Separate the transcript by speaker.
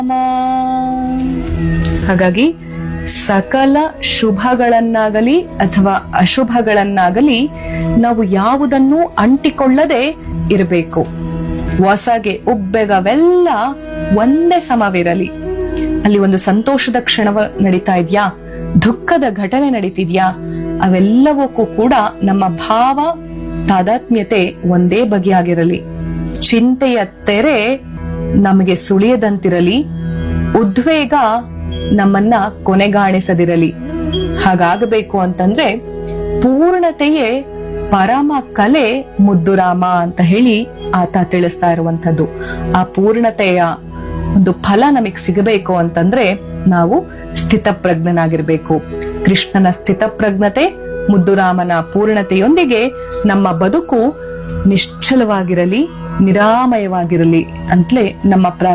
Speaker 1: ಹಾಗಾಗಿ ಸಕಲ ಶುಭಗಳನ್ನಾಗಲಿ ಅಥವಾ ಅಶುಭಗಳನ್ನಾಗಲಿ ನಾವು ಯಾವುದನ್ನು ಅಂಟಿಕೊಳ್ಳದೆ ಇರಬೇಕು ಹೊಸಗೆ ಉಬ್ಬೆಗವೆಲ್ಲ ಒಂದೇ ಸಮವಿರಲಿ ಅಲ್ಲಿ ಒಂದು ಸಂತೋಷದ ಕ್ಷಣವ ನಡೀತಾ ಇದ್ಯಾ ದುಃಖದ ಘಟನೆ ನಡೀತಿದ್ಯಾ ಅವೆಲ್ಲವಕ್ಕೂ ಕೂಡ ನಮ್ಮ ಭಾವ ತಾದಾತ್ಮ್ಯತೆ ಒಂದೇ ಬಗೆಯಾಗಿರಲಿ ಚಿಂತೆಯ ತೆರೆ ನಮಗೆ ಸುಳಿಯದಂತಿರಲಿ ಉದ್ವೇಗ ನಮ್ಮನ್ನ ಕೊನೆಗಾಣಿಸದಿರಲಿ ಹಾಗಾಗಬೇಕು ಅಂತಂದ್ರೆ ಪೂರ್ಣತೆಯೇ ಪರಮ ಕಲೆ ಮುದ್ದುರಾಮ ಅಂತ ಹೇಳಿ ಆತ ತಿಳಿಸ್ತಾ ಇರುವಂತದ್ದು ಆ ಪೂರ್ಣತೆಯ ಒಂದು ಫಲ ನಮಗ್ ಸಿಗಬೇಕು ಅಂತಂದ್ರೆ ನಾವು ಸ್ಥಿತಪ್ರಜ್ಞನಾಗಿರ್ಬೇಕು ಕೃಷ್ಣನ ಸ್ಥಿತಪ್ರಜ್ಞತೆ ಮುದ್ದುರಾಮನ ಪೂರ್ಣತೆಯೊಂದಿಗೆ ನಮ್ಮ ಬದುಕು ನಿಶ್ಚಲವಾಗಿರಲಿ ನಿರಾಮಯವಾಗಿರಲಿ ಅಂತಲೇ ನಮ್ಮ ಪ್ರಾ